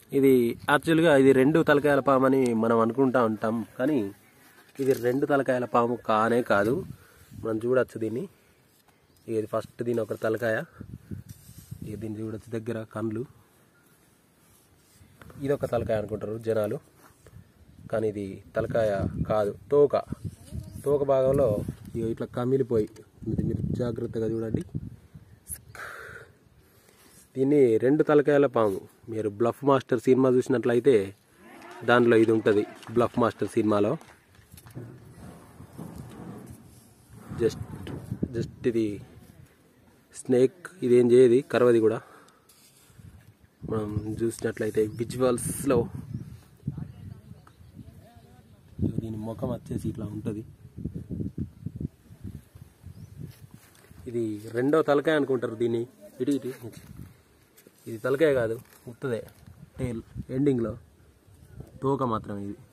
ఇది యాక్చువల్గా ఇది రెండు తలకాయల పాము అని మనం అనుకుంటా ఉంటాం కానీ ఇది రెండు తలకాయల పాము కానే కాదు మనం చూడొచ్చు దీన్ని ఇక ఇది ఫస్ట్ దీని ఒక తలకాయ ఇక దీన్ని చూడొచ్చు దగ్గర కండ్లు ఇది ఒక తలకాయ అనుకుంటారు జనాలు కానీ ఇది తలకాయ కాదు తోక తోక భాగంలో ఇగో ఇట్లా కమిలిపోయి ఇది మీరు జాగ్రత్తగా చూడండి దీన్ని రెండు తలకాయల పాము మీరు బ్లఫ్ మాస్టర్ సినిమా చూసినట్లయితే దాంట్లో ఇది ఉంటుంది బ్లఫ్ మాస్టర్ సినిమాలో జస్ట్ జస్ట్ ఇది స్నేక్ ఇదేం చేయది కరవది కూడా మనం చూసినట్లయితే విజువల్స్లో దీని ముఖం వచ్చేసి ఇట్లా ఉంటుంది ఇది రెండో తలకాయ అనుకుంటారు దీన్ని ఇటు ఇటు ఇది తలకాయ కాదు ఉత్తదే టైల్ ఎండింగ్లో తోక మాత్రం ఇది